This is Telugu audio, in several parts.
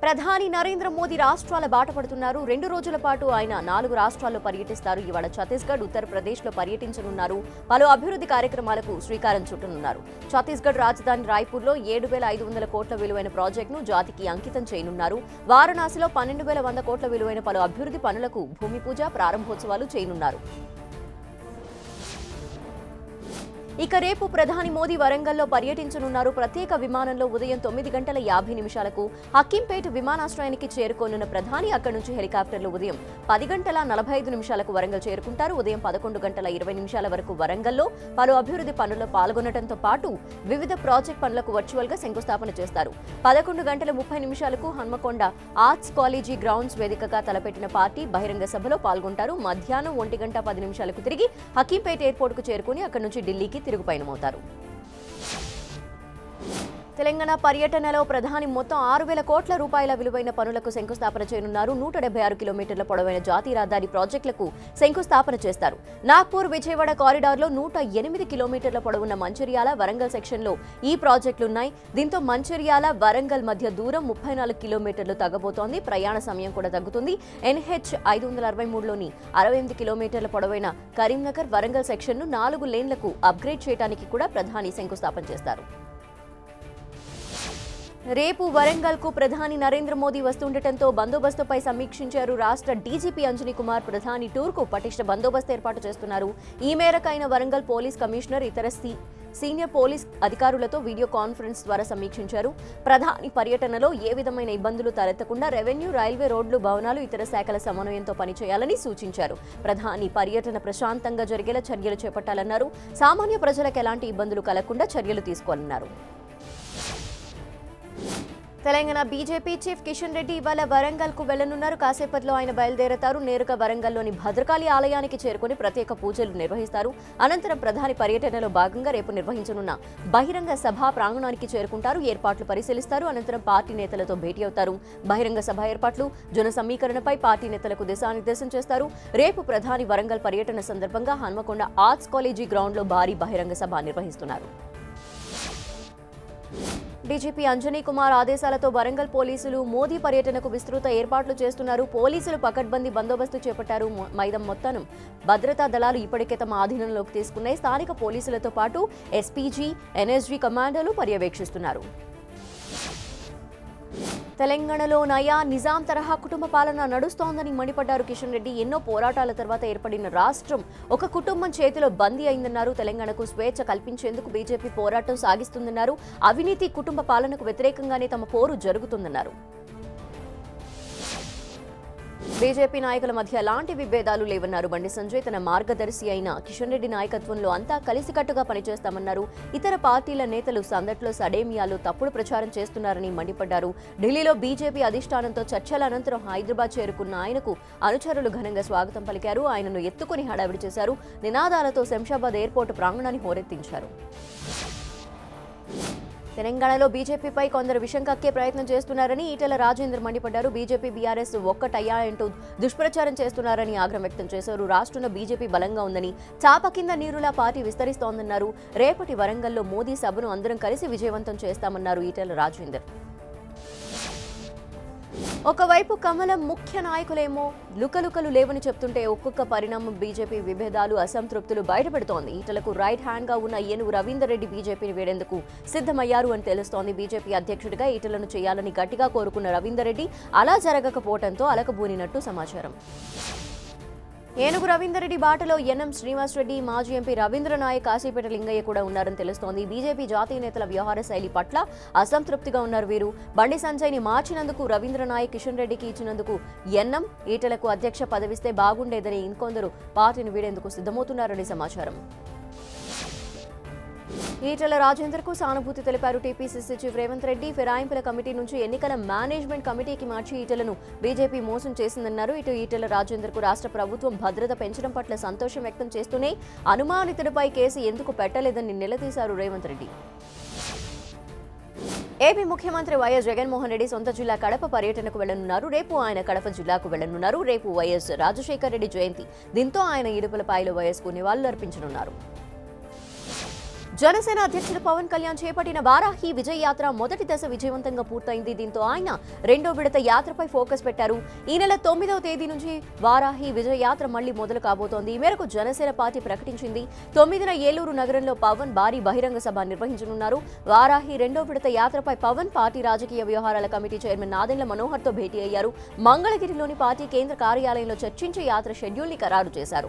ప్రధాని నరేంద్ర మోదీ రాష్ట్రాల బాట పడుతున్నారు రెండు రోజుల పాటు ఆయన నాలుగు రాష్ట్రాల్లో పర్యటిస్తారు ఇవాళ ఛత్తీస్గఢ్ ఉత్తరప్రదేశ్లో పర్యటించనున్నారు పలు అభివృద్ధి కార్యక్రమాలకు శ్రీకారం చుట్టనున్నారు ఛత్తీస్గఢ్ రాజధాని రాయ్పూర్లో ఏడు వేల ఐదు వందల కోట్ల విలువైన ప్రాజెక్టును జాతికి అంకితం చేయనున్నారు వారణాసిలో పన్నెండు వేల వంద కోట్ల విలువైన పలు అభివృద్ధి పనులకు భూమి పూజ ప్రారంభోత్సవాలు చేయనున్నారు ఇక రేపు ప్రధాని మోదీ వరంగల్లో పర్యటించనున్నారు ప్రత్యేక విమానంలో ఉదయం తొమ్మిది గంటల యాభై నిమిషాలకు హక్కింపేట్ విమానాశ్రయానికి చేరుకోనున్న ప్రధాని అక్కడి నుంచి హెలికాప్టర్లో ఉదయం పది గంటల నలభై ఐదు నిమిషాలకు వరంగల్ చేరుకుంటారు ఉదయం పదకొండు గంటల ఇరవై నిమిషాల వరకు వరంగల్లో పలు అభివృద్ధి పనుల్లో పాల్గొనడంతో పాటు వివిధ ప్రాజెక్ట్ పనులకు వర్చువల్ గా శంకుస్థాపన చేస్తారు పదకొండు గంటల ముప్పై నిమిషాలకు హన్మకొండ ఆర్ట్స్ కాలేజీ గ్రౌండ్స్ వేదికగా తలపెట్టిన పార్టీ బహిరంగ సభలో పాల్గొంటారు మధ్యాహ్నం ఒంటి గంట పది నిమిషాలకు తిరిగి హకీంపేట్ ఎయిర్పోర్ట్ కు చేరుకుని అక్కడి నుంచి ఢిల్లీకి తిరుగు పయనమవుతారు తెలంగాణ పర్యటనలో ప్రధాని మొత్తం ఆరు వేల కోట్ల రూపాయల విలువైన పనులకు శంకుస్థాపన చేయనున్నారు నూట డెబ్బై ఆరు కిలోమీటర్ల పొడవైన జాతీయ రహదారి ప్రాజెక్టులకు శంకుస్థాపన చేస్తారు నాగ్పూర్ విజయవాడ కారిడార్లో నూట ఎనిమిది కిలోమీటర్ల పొడవున్న మంచిర్యాల వరంగల్ సెక్షన్లో ఈ ప్రాజెక్టులున్నాయి దీంతో మంచిర్యాల వరంగల్ మధ్య దూరం ముప్పై నాలుగు కిలోమీటర్లు తగ్గబోతోంది ప్రయాణ సమయం కూడా తగ్గుతుంది ఎన్హెచ్ ఐదు వందల అరవై మూడులోని అరవై ఎనిమిది కిలోమీటర్ల పొడవైన కరీంనగర్ వరంగల్ సెక్షన్ను నాలుగు లేన్లకు అప్గ్రేడ్ చేయడానికి కూడా ప్రధాని శంకుస్థాపన చేస్తారు రేపు వరంగల్ కు ప్రధాని నరేంద్ర మోదీ వస్తుండటంతో బందోబస్తుపై సమీక్షించారు రాష్ట్ర డీజీపీ అంజనీ కుమార్ ప్రధాని టూర్కు పటిష్ట బందోబస్తు ఏర్పాటు చేస్తున్నారు ఈ మేరకైన వరంగల్ పోలీస్ కమిషనర్ ఇతర సీ- సీనియర్ పోలీస్ అధికారులతో వీడియో కాన్ఫరెన్స్ ద్వారా సమీక్షించారు ప్రధాని పర్యటనలో ఏ విధమైన ఇబ్బందులు తలెత్తకుండా రెవెన్యూ రైల్వే రోడ్లు భవనాలు ఇతర శాఖల సమన్వయంతో పనిచేయాలని సూచించారు ప్రధాని పర్యటన ప్రశాంతంగా జరిగేలా చర్యలు చేపట్టాలన్నారు సామాన్య ప్రజలకు ఎలాంటి ఇబ్బందులు కలగకుండా చర్యలు తీసుకోవాలన్నారు తెలంగాణ బీజేపీ చీఫ్ కిషన్ రెడ్డి ఇవాళ వరంగల్ కు వెళ్లనున్నారు కాసేపట్లో ఆయన బయలుదేరతారు నేరుగా వరంగల్లోని భద్రకాళి ఆలయానికి చేరుకుని ప్రత్యేక పూజలు నిర్వహిస్తారు అనంతరం ప్రధాని పర్యటనలో భాగంగా రేపు నిర్వహించనున్న బహిరంగ సభ ప్రాంగణానికి చేరుకుంటారు ఏర్పాట్లు పరిశీలిస్తారు అనంతరం పార్టీ నేతలతో భేటీ అవుతారు బహిరంగ సభ ఏర్పాట్లు జన సమీకరణపై పార్టీ నేతలకు దిశానిర్దేశం చేస్తారు రేపు ప్రధాని వరంగల్ పర్యటన సందర్భంగా హన్మకొండ ఆర్ట్స్ కాలేజీ గ్రౌండ్లో భారీ బహిరంగ సభ నిర్వహిస్తున్నారు డీజీపీ అంజనీ కుమార్ ఆదేశాలతో వరంగల్ పోలీసులు మోదీ పర్యటనకు విస్తృత ఏర్పాట్లు చేస్తున్నారు పోలీసులు పకడ్బందీ బందోబస్తు చేపట్టారు మొ- మైదం మొత్తం భద్రతా దళాలు ఇప్పటికే తమ ఆధీనంలోకి తీసుకున్నాయి స్థానిక పోలీసులతో పాటు ఎస్పీజీ ఎన్ఎస్జీ కమాండోలు పర్యవేక్షిస్తున్నారు తెలంగాణలో నయా నిజాం తరహా కుటుంబ పాలన నడుస్తోందని మండిపడ్డారు కిషన్ రెడ్డి ఎన్నో పోరాటాల తర్వాత ఏర్పడిన రాష్ట్రం ఒక కుటుంబం చేతిలో బందీ అయిందన్నారు తెలంగాణకు స్వేచ్ఛ కల్పించేందుకు బీజేపీ పోరాటం సాగిస్తుందన్నారు అవినీతి కుటుంబ పాలనకు వ్యతిరేకంగానే తమ పోరు జరుగుతుందన్నారు బీజేపీ నాయకుల మధ్య ఎలాంటి విభేదాలు లేవన్నారు బండి సంజయ్ తన మార్గదర్శి అయిన కిషన్ రెడ్డి నాయకత్వంలో అంతా కలిసికట్టుగా పనిచేస్తామన్నారు ఇతర పార్టీల నేతలు సందట్లో సడేమియాలో తప్పుడు ప్రచారం చేస్తున్నారని మండిపడ్డారు ఢిల్లీలో బీజేపీ అధిష్టానంతో చర్చల అనంతరం హైదరాబాద్ చేరుకున్న ఆయనకు అనుచరులు ఘనంగా స్వాగతం పలికారు ఆయనను ఎత్తుకుని హడావిడి చేశారు నినాదాలతో శంషాబాద్ ఎయిర్పోర్టు ప్రాంగణాన్ని హోరెత్తించారు తెలంగాణలో బీజేపీపై కొందరు విషం కక్కే ప్రయత్నం చేస్తున్నారని ఈటెల రాజేందర్ మండిపడ్డారు బీజేపీ బీఆర్ఎస్ ఒక్కటయ్యా అంటూ దుష్ప్రచారం చేస్తున్నారని ఆగ్రహం వ్యక్తం చేశారు రాష్ట్రంలో బీజేపీ బలంగా ఉందని చాప కింద నీరులా పార్టీ విస్తరిస్తోందన్నారు రేపటి వరంగల్లో మోదీ సభను అందరం కలిసి విజయవంతం చేస్తామన్నారు ఈటెల రాజేందర్ ఒకవైపు కమలం ముఖ్య నాయకులేమో లుకలుకలు లేవని చెప్తుంటే ఒక్కొక్క పరిణామం బీజేపీ విభేదాలు అసంతృప్తులు బయటపెడుతోంది ఈటలకు రైట్ హ్యాండ్ గా ఉన్న ఏనుగు రవీందర్ రెడ్డి బీజేపీని వేడేందుకు సిద్ధమయ్యారు అని తెలుస్తోంది బీజేపీ అధ్యక్షుడిగా ఈటలను చేయాలని గట్టిగా కోరుకున్న రవీందర్ రెడ్డి అలా జరగకపోవడంతో అలకబూనినట్టు సమాచారం ఏనుగు రవీందర్ రెడ్డి బాటలో ఎన్ఎం శ్రీనివాస్ రెడ్డి మాజీ ఎంపీ రవీంద్ర నాయక్ కాశీపేట లింగయ్య కూడా ఉన్నారని తెలుస్తోంది బీజేపీ జాతీయ నేతల వ్యవహార శైలి పట్ల అసంతృప్తిగా ఉన్నారు వీరు బండి సంజయ్ని మార్చినందుకు రవీంద్ర నాయక్ కిషన్ రెడ్డికి ఇచ్చినందుకు ఎన్ఎం ఈటలకు అధ్యక్ష పదవిస్తే బాగుండేదని ఇంకొందరు పార్టీని వీడేందుకు సిద్ధమవుతున్నారని సమాచారం ఈటల రాజేందర్ కు సానుభూతి తెలిపారు టీపీసీసీ చీఫ్ రేవంత్ రెడ్డి ఫిరాయింపుల కమిటీ నుంచి ఎన్నికల మేనేజ్మెంట్ కమిటీకి మార్చి ఈటలను బీజేపీ మోసం చేసిందన్నారు ఇటు ఈటల రాజేందర్ కు రాష్ట్ర ప్రభుత్వం భద్రత పెంచడం పట్ల సంతోషం వ్యక్తం చేస్తూనే అనుమానితుడిపై కేసు ఎందుకు పెట్టలేదని నిలదీశారు రేవంత్ రెడ్డి ఏపీ ముఖ్యమంత్రి వైఎస్ జగన్మోహన్ రెడ్డి సొంత జిల్లా కడప పర్యటనకు వెళ్లనున్నారు రేపు ఆయన కడప జిల్లాకు వెళ్లనున్నారు రేపు వైఎస్ రాజశేఖర రెడ్డి జయంతి దీంతో ఆయన ఇడుపులపాయలో వైఎస్కు నివాళులర్పించనున్నారు జనసేన అధ్యక్షుడు పవన్ కళ్యాణ్ చేపట్టిన వారాహి విజయ్ యాత్ర మొదటి దశ విజయవంతంగా పూర్తయింది దీంతో ఆయన రెండో విడత యాత్రపై ఫోకస్ పెట్టారు ఈ నెల తొమ్మిదవ తేదీ నుంచి వారాహి విజయ్ యాత్ర మళ్లీ మొదలు కాబోతోంది ఈ మేరకు జనసేన పార్టీ ప్రకటించింది తొమ్మిదిన ఏలూరు నగరంలో పవన్ భారీ బహిరంగ సభ నిర్వహించనున్నారు వారాహి రెండో విడత యాత్రపై పవన్ పార్టీ రాజకీయ వ్యవహారాల కమిటీ చైర్మన్ నాదెండ్ల మనోహర్ తో భేటీ అయ్యారు మంగళగిరిలోని పార్టీ కేంద్ర కార్యాలయంలో చర్చించే యాత్ర షెడ్యూల్ ని ఖరారు చేశారు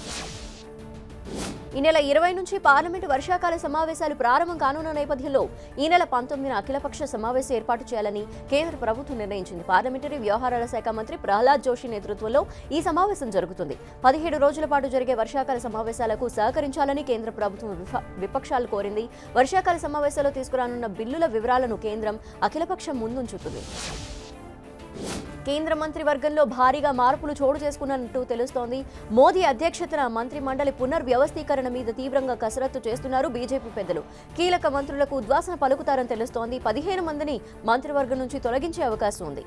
ఈ నెల ఇరవై నుంచి పార్లమెంటు వర్షాకాల సమావేశాలు ప్రారంభం కానున్న నేపథ్యంలో ఈ నెల పంతొమ్మిదిన అఖిలపక్ష సమావేశం ఏర్పాటు చేయాలని కేంద్ర ప్రభుత్వం నిర్ణయించింది పార్లమెంటరీ వ్యవహారాల శాఖ మంత్రి ప్రహ్లాద్ జోషి నేతృత్వంలో ఈ సమావేశం జరుగుతుంది పదిహేడు రోజుల పాటు జరిగే వర్షాకాల సమావేశాలకు సహకరించాలని కేంద్ర ప్రభుత్వం విఫ- విపక్షాలు కోరింది వర్షాకాల సమావేశాల్లో తీసుకురానున్న బిల్లుల వివరాలను కేంద్రం అఖిలపక్షం ముందుంచుతుంది కేంద్ర మంత్రివర్గంలో భారీగా మార్పులు చోటు చేసుకున్నట్టు తెలుస్తోంది మోదీ అధ్యక్షతన మంత్రి మండలి పునర్వ్యవస్థీకరణ మీద తీవ్రంగా కసరత్తు చేస్తున్నారు బీజేపీ పెద్దలు కీలక మంత్రులకు ఉద్వాసన పలుకుతారని తెలుస్తోంది పదిహేను మందిని మంత్రివర్గం నుంచి తొలగించే అవకాశం ఉంది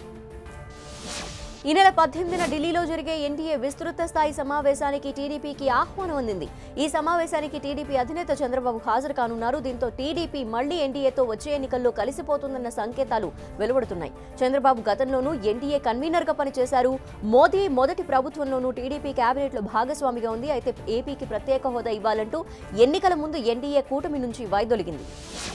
ఈ నెల పద్దెనిమిదిన ఢిల్లీలో జరిగే ఎన్డీఏ విస్తృత స్థాయి సమావేశానికి టీడీపీకి ఆహ్వానం అందింది ఈ సమావేశానికి టీడీపీ అధినేత చంద్రబాబు హాజరు కానున్నారు దీంతో టీడీపీ మళ్లీ ఎన్డీఏతో వచ్చే ఎన్నికల్లో కలిసిపోతుందన్న సంకేతాలు వెలువడుతున్నాయి చంద్రబాబు గతంలోనూ ఎన్డీఏ కన్వీనర్గా పనిచేశారు మోదీ మొదటి ప్రభుత్వంలోనూ టీడీపీ కేబినెట్లో భాగస్వామిగా ఉంది అయితే ఏపీకి ప్రత్యేక హోదా ఇవ్వాలంటూ ఎన్నికల ముందు ఎన్డీఏ కూటమి నుంచి వైదొలిగింది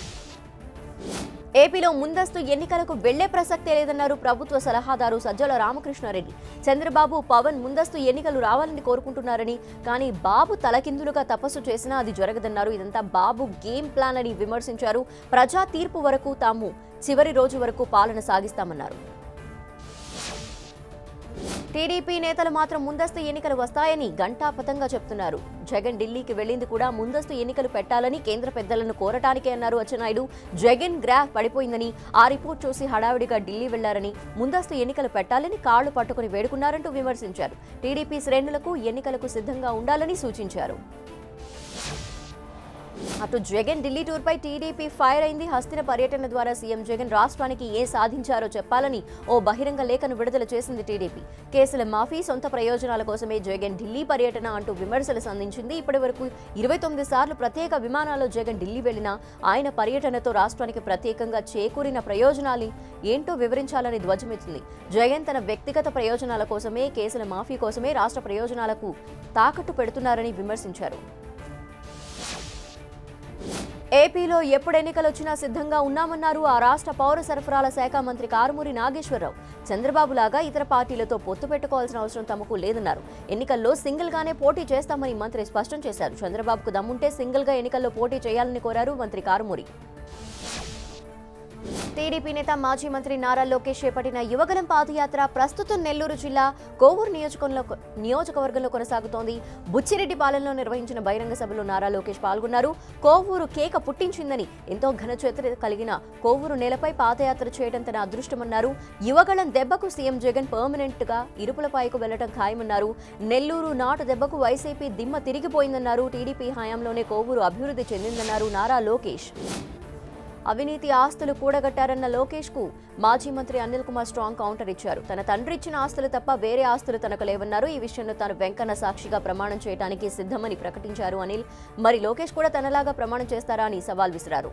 ఏపీలో ముందస్తు ఎన్నికలకు వెళ్లే ప్రసక్తే లేదన్నారు ప్రభుత్వ సలహాదారు సజ్జల రామకృష్ణారెడ్డి చంద్రబాబు పవన్ ముందస్తు ఎన్నికలు రావాలని కోరుకుంటున్నారని కానీ బాబు తలకిందులుగా తపస్సు చేసినా అది జరగదన్నారు ఇదంతా బాబు గేమ్ ప్లాన్ అని విమర్శించారు ప్రజా తీర్పు వరకు తాము చివరి రోజు వరకు పాలన సాగిస్తామన్నారు టీడీపీ నేతలు మాత్రం ముందస్తు ఎన్నికలు వస్తాయని ఘంటాపథంగా చెప్తున్నారు జగన్ ఢిల్లీకి వెళ్లింది కూడా ముందస్తు ఎన్నికలు పెట్టాలని కేంద్ర పెద్దలను కోరటానికే అన్నారు అచ్చెన్నాయుడు జగన్ గ్రాఫ్ పడిపోయిందని ఆ రిపోర్ట్ చూసి హడావిడిగా ఢిల్లీ వెళ్లారని ముందస్తు ఎన్నికలు పెట్టాలని కాళ్లు పట్టుకుని వేడుకున్నారంటూ విమర్శించారు టీడీపీ శ్రేణులకు ఎన్నికలకు సిద్ధంగా ఉండాలని సూచించారు అటు జగన్ ఢిల్లీ టూర్ పై టీడీపీ ఫైర్ అయింది హస్తిన పర్యటన ద్వారా సీఎం జగన్ రాష్ట్రానికి ఏ సాధించారో చెప్పాలని ఓ బహిరంగ లేఖను విడుదల చేసింది టీడీపీ కేసుల మాఫీ సొంత ప్రయోజనాల కోసమే జగన్ ఢిల్లీ పర్యటన అంటూ విమర్శలు సంధించింది ఇప్పటి వరకు ఇరవై తొమ్మిది సార్లు ప్రత్యేక విమానాల్లో జగన్ ఢిల్లీ వెళ్లినా ఆయన పర్యటనతో రాష్ట్రానికి ప్రత్యేకంగా చేకూరిన ప్రయోజనాలు ఏంటో వివరించాలని ధ్వజమెత్తింది జగన్ తన వ్యక్తిగత ప్రయోజనాల కోసమే కేసుల మాఫీ కోసమే రాష్ట్ర ప్రయోజనాలకు తాకట్టు పెడుతున్నారని విమర్శించారు ఏపీలో ఎప్పుడు ఎన్నికలు వచ్చినా సిద్ధంగా ఉన్నామన్నారు ఆ రాష్ట్ర పౌర సరఫరాల శాఖ మంత్రి కారుమూరి నాగేశ్వరరావు చంద్రబాబు లాగా ఇతర పార్టీలతో పొత్తు పెట్టుకోవాల్సిన అవసరం తమకు లేదన్నారు ఎన్నికల్లో సింగిల్ గానే పోటీ చేస్తామని మంత్రి స్పష్టం చేశారు చంద్రబాబుకు దమ్ముంటే సింగిల్ గా ఎన్నికల్లో పోటీ చేయాలని కోరారు మంత్రి కారుమూరి టీడీపీ నేత మాజీ మంత్రి నారా లోకేష్ చేపట్టిన యువగలం పాదయాత్ర ప్రస్తుతం నెల్లూరు జిల్లా కోవూరు నియోజకంలో నియోజకవర్గంలో కొనసాగుతోంది బుచ్చిరెడ్డి పాలెంలో నిర్వహించిన బహిరంగ సభలో నారా లోకేష్ పాల్గొన్నారు కోవూరు కేక పుట్టించిందని ఎంతో ఘన చరిత్ర కలిగిన కోవూరు నేలపై పాదయాత్ర చేయడం తన అదృష్టమన్నారు యువగళం దెబ్బకు సీఎం జగన్ పర్మనెంట్ గా ఇరుపులపాయకు వెళ్లడం ఖాయమన్నారు నెల్లూరు నాటు దెబ్బకు వైసీపీ దిమ్మ తిరిగిపోయిందన్నారు టీడీపీ హయాంలోనే కోవూరు అభివృద్ధి చెందిందన్నారు నారా లోకేష్ అవినీతి ఆస్తులు కూడగట్టారన్న లోకేష్ కు మాజీ మంత్రి అనిల్ కుమార్ స్ట్రాంగ్ కౌంటర్ ఇచ్చారు తన తండ్రి ఇచ్చిన ఆస్తులు తప్ప వేరే ఆస్తులు తనకు లేవన్నారు ఈ విషయంలో తాను వెంకన్న సాక్షిగా ప్రమాణం చేయడానికి సిద్ధమని ప్రకటించారు అనిల్ మరి లోకేష్ కూడా తనలాగా ప్రమాణం చేస్తారా అని సవాల్ విసిరారు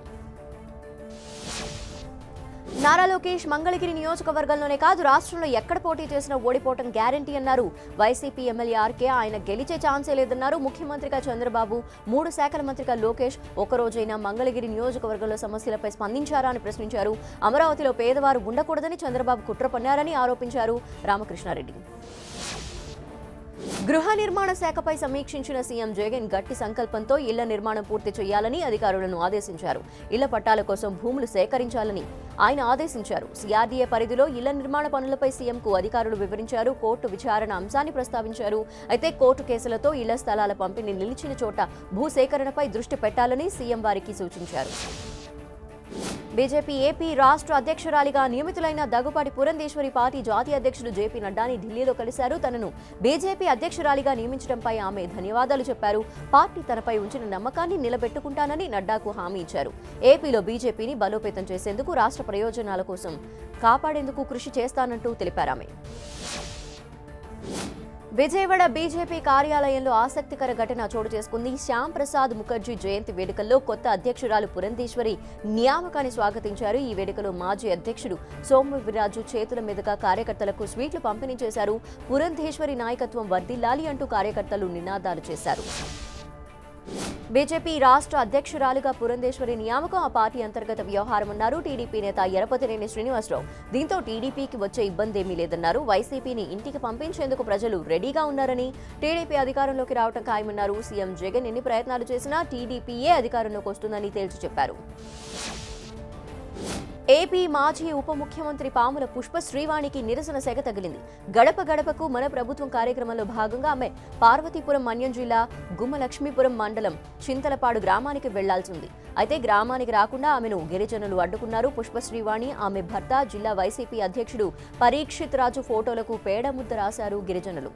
నారా లోకేష్ మంగళగిరి నియోజకవర్గంలోనే కాదు రాష్ట్రంలో ఎక్కడ పోటీ చేసినా ఓడిపోవటం గ్యారంటీ అన్నారు వైసీపీ ఎమ్మెల్యే ఆర్కే ఆయన గెలిచే ఛాన్సే లేదన్నారు ముఖ్యమంత్రిగా చంద్రబాబు మూడు శాఖల మంత్రిగా లోకేష్ ఒకరోజైనా మంగళగిరి నియోజకవర్గంలో సమస్యలపై స్పందించారా అని ప్రశ్నించారు అమరావతిలో పేదవారు ఉండకూడదని చంద్రబాబు కుట్ర పన్నారని ఆరోపించారు రామకృష్ణారెడ్డి గృహ నిర్మాణ శాఖపై సమీక్షించిన సీఎం జగన్ గట్టి సంకల్పంతో ఇళ్ల నిర్మాణం పూర్తి చేయాలని అధికారులను ఆదేశించారు ఇళ్ల పట్టాల కోసం భూములు సేకరించాలని ఆయన ఆదేశించారు సిఆర్డీఏ పరిధిలో ఇళ్ల నిర్మాణ పనులపై సీఎంకు అధికారులు వివరించారు కోర్టు విచారణ అంశాన్ని ప్రస్తావించారు అయితే కోర్టు కేసులతో ఇళ్ల స్థలాల పంపిణీ నిలిచిన చోట భూసేకరణపై దృష్టి పెట్టాలని సీఎం వారికి సూచించారు బీజేపీ ఏపీ రాష్ట్ర అధ్యక్షురాలిగా నియమితులైన దగ్గుపాటి పురంధేశ్వరి పార్టీ జాతీయ అధ్యక్షుడు జేపీ నడ్డాని ఢిల్లీలో కలిశారు తనను బీజేపీ అధ్యక్షురాలిగా నియమించడంపై ఆమె ధన్యవాదాలు చెప్పారు పార్టీ తనపై ఉంచిన నమ్మకాన్ని నిలబెట్టుకుంటానని నడ్డాకు హామీ ఇచ్చారు ఏపీలో బీజేపీని బలోపేతం చేసేందుకు రాష్ట్ర ప్రయోజనాల కోసం కాపాడేందుకు కృషి చేస్తానంటూ తెలిపారామె విజయవాడ బీజేపీ కార్యాలయంలో ఆసక్తికర ఘటన చోటు చేసుకుంది శ్యామ్ ప్రసాద్ ముఖర్జీ జయంతి వేడుకల్లో కొత్త అధ్యక్షురాలు పురంధేశ్వరి నియామకాన్ని స్వాగతించారు ఈ వేడుకలో మాజీ అధ్యక్షుడు సోమవీర్రాజు చేతుల మీదుగా కార్యకర్తలకు స్వీట్లు పంపిణీ చేశారు పురంధేశ్వరి నాయకత్వం వర్ధిల్లాలి అంటూ కార్యకర్తలు నినాదాలు చేశారు బీజేపీ రాష్ట్ర అధ్యక్షురాలుగా పురంధేశ్వరి నియామకం ఆ పార్టీ అంతర్గత వ్యవహారమన్నారు టీడీపీ నేత ఎరపతినేని శ్రీనివాసరావు దీంతో టీడీపీకి వచ్చే ఇబ్బంది ఏమీ లేదన్నారు వైసీపీని ఇంటికి పంపించేందుకు ప్రజలు రెడీగా ఉన్నారని టీడీపీ అధికారంలోకి రావడం ఖాయమన్నారు సీఎం జగన్ ఎన్ని ప్రయత్నాలు చేసినా టీడీపీయే అధికారంలోకి వస్తుందని తేల్చి చెప్పారు ఏపీ మాజీ ఉప ముఖ్యమంత్రి పాముల పుష్ప శ్రీవాణికి నిరసన సెగ తగిలింది గడప గడపకు మన ప్రభుత్వం కార్యక్రమంలో భాగంగా ఆమె పార్వతీపురం మన్యం జిల్లా గుమ్మలక్ష్మీపురం మండలం చింతలపాడు గ్రామానికి వెళ్లాల్సి ఉంది అయితే గ్రామానికి రాకుండా ఆమెను గిరిజనులు అడ్డుకున్నారు పుష్ప శ్రీవాణి ఆమె భర్త జిల్లా వైసీపీ అధ్యక్షుడు పరీక్షిత్ రాజు ఫోటోలకు పేడ ముద్ద రాశారు గిరిజనులు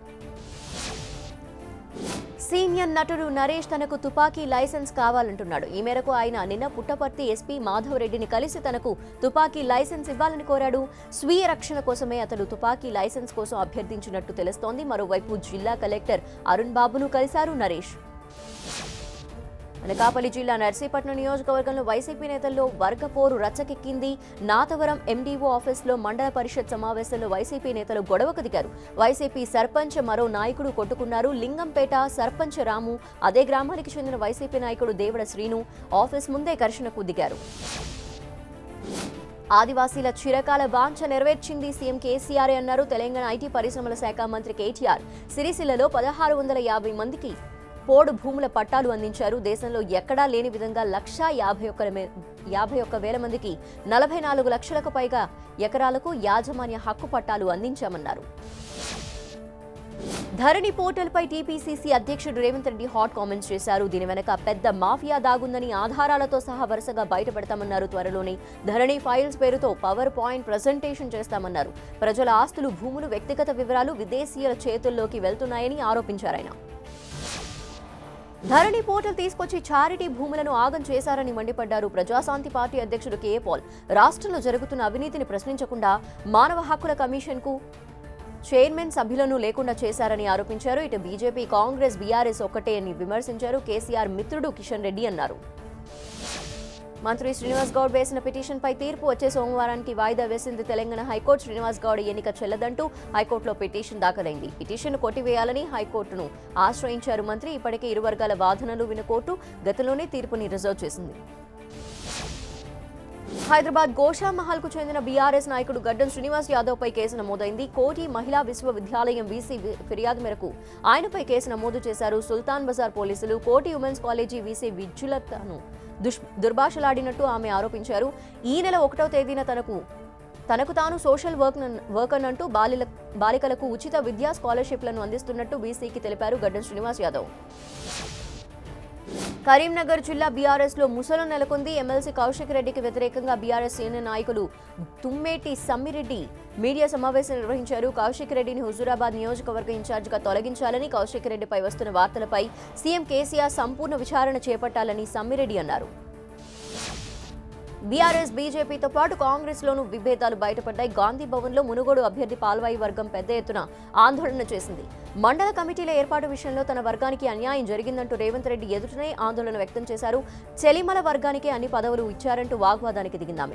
సీనియర్ నటుడు నరేష్ తనకు తుపాకీ లైసెన్స్ కావాలంటున్నాడు ఈ మేరకు ఆయన నిన్న పుట్టపర్తి ఎస్పీ మాధవ్ రెడ్డిని కలిసి తనకు తుపాకీ లైసెన్స్ ఇవ్వాలని కోరాడు స్వీయ రక్షణ కోసమే అతడు తుపాకీ లైసెన్స్ కోసం అభ్యర్థించినట్టు తెలుస్తోంది మరోవైపు జిల్లా కలెక్టర్ అరుణ్ బాబును కలిశారు నరేష్ అనకాపల్లి జిల్లా నర్సీపట్నం నియోజకవర్గంలో వైసీపీ నేతల్లో వర్గపోరు రచ్చకెక్కింది నాతవరం ఎండీఓ ఆఫీసులో మండల పరిషత్ సమావేశంలో వైసీపీ నేతలు గొడవకు దిగారు వైసీపీ సర్పంచ్ మరో నాయకుడు కొట్టుకున్నారు లింగంపేట సర్పంచ్ రాము అదే గ్రామానికి చెందిన వైసీపీ నాయకుడు దేవడ శ్రీను ఆఫీస్ ముందే ఘర్షణకు దిగారు ఆదివాసీల చిరకాల వాంఛ నెరవేర్చింది సీఎం కేసీఆర్ అన్నారు తెలంగాణ ఐటీ పరిశ్రమల శాఖ మంత్రి కేటీఆర్ సిరిసిల్లలో పదహారు వందల యాభై మందికి పోడు భూముల పట్టాలు అందించారు దేశంలో ఎక్కడా లేని విధంగా లక్షా యాభై ఒక్క మే- యాభై ఒక్క వేల మందికి నలభై నాలుగు లక్షలకు పైగా ఎకరాలకు యాజమాన్య హక్కు పట్టాలు అందించామన్నారు ధరణి పోర్టల్పై టీపీసీసీ అధ్యక్షుడు రేవంత్ రెడ్డి హాట్ కామెంట్స్ చేశారు దీని వెనక పెద్ద మాఫియా దాగుందని ఆధారాలతో సహా వరుసగా బయటపెడతామన్నారు త్వరలోనే ధరణి ఫైల్స్ పేరుతో పవర్ పాయింట్ ప్రజెంటేషన్ చేస్తామన్నారు ప్రజల ఆస్తులు భూములు వ్యక్తిగత వివరాలు విదేశీయుల చేతుల్లోకి వెళ్తున్నాయని ఆరోపించారు ఆయన ధరణి పోర్టల్ తీసుకొచ్చి చారిటీ భూములను ఆగం చేశారని మండిపడ్డారు ప్రజాశాంతి పార్టీ అధ్యక్షుడు కే పాల్ రాష్ట్రంలో జరుగుతున్న అవినీతిని ప్రశ్నించకుండా మానవ హక్కుల కమిషన్కు చైర్మన్ సభ్యులను లేకుండా చేశారని ఆరోపించారు ఇటు బీజేపీ కాంగ్రెస్ బీఆర్ఎస్ ఒక్కటే అని విమర్శించారు కేసీఆర్ మిత్రుడు కిషన్ రెడ్డి అన్నారు మంత్రి శ్రీనివాస్ గౌడ్ వేసిన పిటిషన్పై తీర్పు వచ్చే సోమవారానికి వాయిదా వేసింది తెలంగాణ హైకోర్టు శ్రీనివాస్ గౌడ్ ఎన్నిక చెల్లదంటూ హైకోర్టులో పిటిషన్ దాఖలైంది పిటిషన్ కొట్టివేయాలని హైకోర్టును ఆశ్రయించారు మంత్రి ఇప్పటికే ఇరు వర్గాల వాదనలు విన్న కోర్టు గతంలోనే తీర్పుని రిజర్వ్ చేసింది హైదరాబాద్ గోషామహల్ కు చెందిన బీఆర్ఎస్ నాయకుడు గడ్డం శ్రీనివాస్ యాదవ్ పై కేసు నమోదైంది కోటి మహిళా విశ్వవిద్యాలయం వీసీ వి- ఫిర్యాదు మేరకు ఆయనపై కేసు నమోదు చేశారు సుల్తాన్ బజార్ పోలీసులు కోటి ఉమెన్స్ కాలేజీ వీసీ విద్యులతను దుష్ దుర్భాషలాడినట్టు ఆమె ఆరోపించారు ఈ నెల ఒకటో తేదీన తనకు తనకు తాను సోషల్ వర్క్ వర్కర్ అంటూ బాలిల బాలికలకు ఉచిత విద్యా స్కాలర్షిప్లను అందిస్తున్నట్టు వీసీకి తెలిపారు గడ్డం శ్రీనివాస్ యాదవ్ కరీంనగర్ జిల్లా బీఆర్ఎస్ లో ముసలం నెలకొంది ఎమ్మెల్సీ కౌశిక్ రెడ్డికి వ్యతిరేకంగా బీఆర్ఎస్ సీనియర్ నాయకులు తుమ్మేటి సమ్మిరెడ్డి మీడియా సమావేశం నిర్వహించారు కౌశిక్ రెడ్డిని హుజూరాబాద్ నియోజకవర్గ ఇన్ఛార్జిగా తొలగించాలని కౌశిక్ రెడ్డిపై వస్తున్న వార్తలపై సీఎం కేసీఆర్ సంపూర్ణ విచారణ చేపట్టాలని సమ్మిరెడ్డి అన్నారు బీఆర్ఎస్ బీజేపీతో పాటు కాంగ్రెస్ లోనూ విభేదాలు బయటపడ్డాయి గాంధీ భవన్ లో మునుగోడు అభ్యర్థి పాల్వాయి వర్గం పెద్ద ఎత్తున ఆందోళన చేసింది మండల కమిటీల ఏర్పాటు విషయంలో తన వర్గానికి అన్యాయం జరిగిందంటూ రేవంత్ రెడ్డి ఎదుటనే ఆందోళన వ్యక్తం చేశారు చెలిమల వర్గానికి అన్ని పదవులు ఇచ్చారంటూ వాగ్వాదానికి దిగిందామె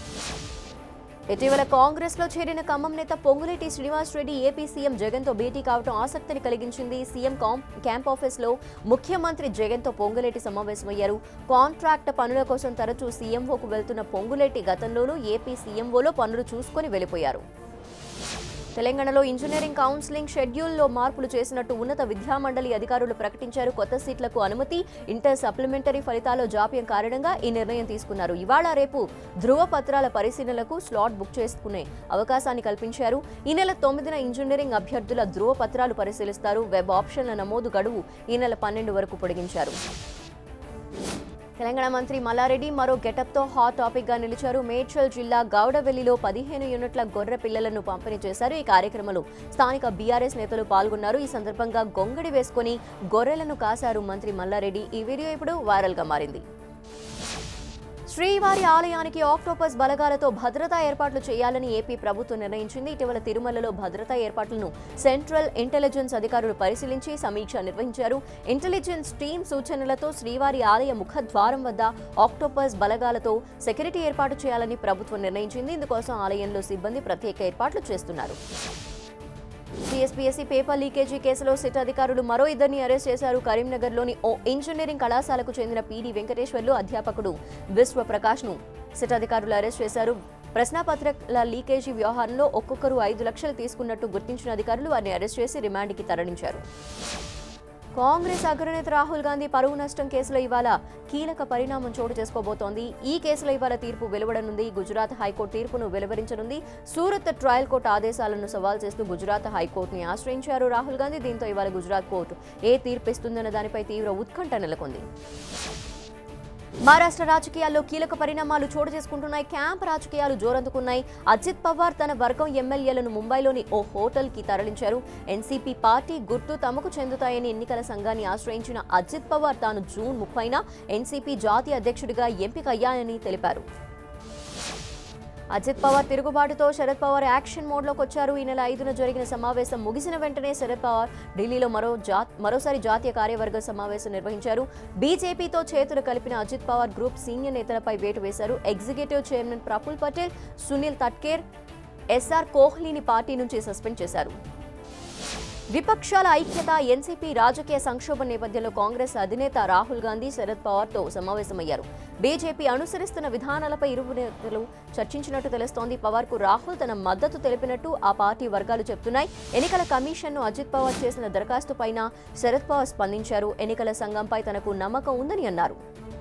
ఇటీవల కాంగ్రెస్ లో చేరిన ఖమ్మం నేత పొంగులేటి శ్రీనివాస్ రెడ్డి ఏపీ సీఎం జగన్ తో భేటీ కావడం ఆసక్తిని కలిగించింది సీఎం కాం- క్యాంప్ ఆఫీస్ లో ముఖ్యమంత్రి జగన్ తో పొంగులేటి సమావేశమయ్యారు కాంట్రాక్ట్ పనుల కోసం తరచూ సీఎంఓకు వెళ్తున్న పొంగులేటి గతంలోనూ ఏపీ సీఎంఓలో పనులు చూసుకొని వెళ్లిపోయారు తెలంగాణలో ఇంజనీరింగ్ కౌన్సిలింగ్ షెడ్యూల్లో మార్పులు చేసినట్టు ఉన్నత విద్యామండలి అధికారులు ప్రకటించారు కొత్త సీట్లకు అనుమతి ఇంటర్ సప్లిమెంటరీ ఫలితాల్లో జాప్యం కారణంగా ఈ నిర్ణయం తీసుకున్నారు ఇవాళ రేపు ధృవ పత్రాల పరిశీలనలకు స్లాట్ బుక్ చేసుకునే అవకాశాన్ని కల్పించారు ఈ నెల తొమ్మిదిన ఇంజనీరింగ్ అభ్యర్థుల ధృవ పత్రాలు పరిశీలిస్తారు వెబ్ ఆప్షన్ల నమోదు గడువు ఈ నెల పన్నెండు వరకు పొడిగించారు తెలంగాణ మంత్రి మల్లారెడ్డి మరో గెటప్తో హాట్ టాపిక్ గా నిలిచారు మేడ్చల్ జిల్లా గౌడవెల్లిలో పదిహేను యూనిట్ల గొర్రె పిల్లలను పంపిణీ చేశారు ఈ కార్యక్రమంలో స్థానిక బీఆర్ఎస్ నేతలు పాల్గొన్నారు ఈ సందర్భంగా గొంగడి వేసుకొని గొర్రెలను కాశారు మంత్రి మల్లారెడ్డి ఈ వీడియో ఇప్పుడు వైరల్ గా మారింది శ్రీవారి ఆలయానికి ఆక్టోపస్ బలగాలతో భద్రతా ఏర్పాట్లు చేయాలని ఏపీ ప్రభుత్వం నిర్ణయించింది ఇటీవల తిరుమలలో భద్రతా ఏర్పాట్లను సెంట్రల్ ఇంటెలిజెన్స్ అధికారులు పరిశీలించి సమీక్ష నిర్వహించారు ఇంటెలిజెన్స్ టీం సూచనలతో శ్రీవారి ఆలయ ముఖద్వారం వద్ద ఆక్టోపస్ బలగాలతో సెక్యూరిటీ ఏర్పాటు చేయాలని ప్రభుత్వం నిర్ణయించింది ఇందుకోసం ఆలయంలో సిబ్బంది ప్రత్యేక ఏర్పాట్లు చేస్తున్నారు టీఎస్పీఎస్సీ పేపర్ లీకేజీ కేసులో సిట్ అధికారులు మరో ఇద్దరిని అరెస్ట్ చేశారు కరీంనగర్లోని ఓ ఇంజనీరింగ్ కళాశాలకు చెందిన పీడి వెంకటేశ్వర్లు అధ్యాపకుడు విశ్వ ప్రకాష్ను సిట్ అధికారులు అరెస్ట్ చేశారు ప్రశ్నాపత్రాల లీకేజీ వ్యవహారంలో ఒక్కొక్కరు ఐదు లక్షలు తీసుకున్నట్టు గుర్తించిన అధికారులు వారిని అరెస్ట్ చేసి రిమాండ్కి తరలించారు కాంగ్రెస్ అగ్రనేత రాహుల్ గాంధీ పరువు నష్టం కేసులో ఇవాళ కీలక పరిణామం చోటు చేసుకోబోతోంది ఈ కేసులో ఇవాళ తీర్పు వెలువడనుంది గుజరాత్ హైకోర్టు తీర్పును వెలువరించనుంది సూరత్ ట్రయల్ కోర్టు ఆదేశాలను సవాల్ చేస్తూ గుజరాత్ హైకోర్టుని ఆశ్రయించారు రాహుల్ గాంధీ దీంతో ఇవాళ గుజరాత్ కోర్టు ఏ తీర్పు ఇస్తుందన్న దానిపై తీవ్ర ఉత్కంఠ నెలకొంది మహారాష్ట్ర రాజకీయాల్లో కీలక పరిణామాలు చోటు చేసుకుంటున్నాయి క్యాంప్ రాజకీయాలు జోరందుకున్నాయి అజిత్ పవార్ తన వర్గం ఎమ్మెల్యేలను ముంబైలోని ఓ హోటల్ కి తరలించారు ఎన్సీపీ పార్టీ గుర్తు తమకు చెందుతాయని ఎన్నికల సంఘాన్ని ఆశ్రయించిన అజిత్ పవార్ తాను జూన్ ముప్పైన ఎన్సీపీ జాతీయ అధ్యక్షుడిగా ఎంపికయ్యాయని తెలిపారు అజిత్ పవార్ తిరుగుబాటుతో శరద్ పవార్ యాక్షన్ మోడ్లోకి వచ్చారు ఈ నెల ఐదున జరిగిన సమావేశం ముగిసిన వెంటనే శరద్ పవార్ ఢిల్లీలో మరో జా మరోసారి జాతీయ కార్యవర్గ సమావేశం నిర్వహించారు బీజేపీతో చేతులు కలిపిన అజిత్ పవార్ గ్రూప్ సీనియర్ నేతలపై వేటు వేశారు executive chairman Praful Patel Sunil Tatkare SR కోహ్లీని పార్టీ నుంచి సస్పెండ్ చేశారు విపక్షాల ఐక్యత ఎన్సీపీ రాజకీయ సంక్షోభం నేపథ్యంలో కాంగ్రెస్ అధినేత రాహుల్ గాంధీ శరద్ పవార్తో సమావేశమయ్యారు బీజేపీ అనుసరిస్తున్న విధానాలపై ఇరు నేతలు చర్చించినట్టు తెలుస్తోంది పవార్కు రాహుల్ తన మద్దతు తెలిపినట్టు ఆ పార్టీ వర్గాలు చెప్తున్నాయి ఎన్నికల కమిషన్ను అజిత్ పవార్ చేసిన దరఖాస్తు పైన శరద్ పవార్ స్పందించారు ఎన్నికల సంఘంపై తనకు నమ్మకం ఉందని అన్నారు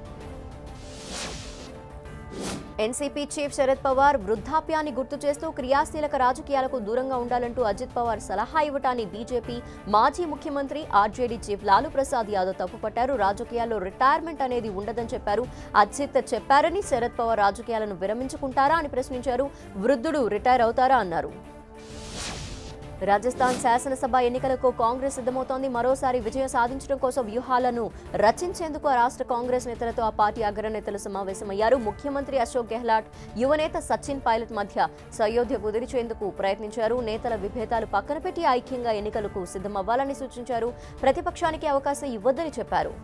ఎన్సీపీ చీఫ్ శరద్ పవార్ వృద్ధాప్యాన్ని గుర్తు చేస్తూ క్రియాశీలక రాజకీయాలకు దూరంగా ఉండాలంటూ అజిత్ పవార్ సలహా ఇవ్వటాన్ని బీజేపీ మాజీ ముఖ్యమంత్రి ఆర్జేడీ చీఫ్ లాలూ ప్రసాద్ యాదవ్ తప్పుపట్టారు రాజకీయాల్లో రిటైర్మెంట్ అనేది ఉండదని చెప్పారు అజిత్ చెప్పారని శరద్ పవార్ రాజకీయాలను విరమించుకుంటారా అని ప్రశ్నించారు వృద్ధుడు రిటైర్ అవుతారా అన్నారు రాజస్థాన్ శాసనసభ ఎన్నికలకు కాంగ్రెస్ సిద్ధమవుతోంది మరోసారి విజయం సాధించడం కోసం వ్యూహాలను రచించేందుకు ఆ రాష్ట్ర కాంగ్రెస్ నేతలతో ఆ పార్టీ అగ్రనేతలు సమావేశమయ్యారు ముఖ్యమంత్రి అశోక్ గెహ్లాట్ యువనేత సచిన్ పైలట్ మధ్య సయోధ్య కుదిరిచేందుకు ప్రయత్నించారు నేతల విభేదాలు పక్కన పెట్టి ఐక్యంగా ఎన్నికలకు సిద్ధమవ్వాలని సూచించారు ప్రతిపక్షానికి అవకాశం ఇవ్వద్దని చెప్పారు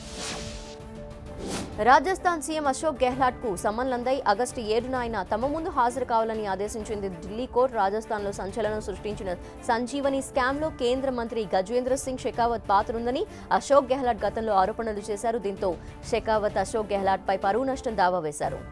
రాజస్థాన్ సీఎం అశోక్ గెహ్లాట్ కు సమన్లందై ఆగస్టు ఏడున ఆయన తమ ముందు హాజరు కావాలని ఆదేశించింది ఢిల్లీ కోర్టు రాజస్థాన్లో సంచలనం సృష్టించిన సంజీవని స్కామ్లో కేంద్ర మంత్రి గజేంద్ర సింగ్ షెకావత్ పాత్రుందని అశోక్ గెహ్లాట్ గతంలో ఆరోపణలు చేశారు దీంతో షెకావత్ అశోక్ గెహ్లాట్ పై పరువు నష్టం దావా వేశారు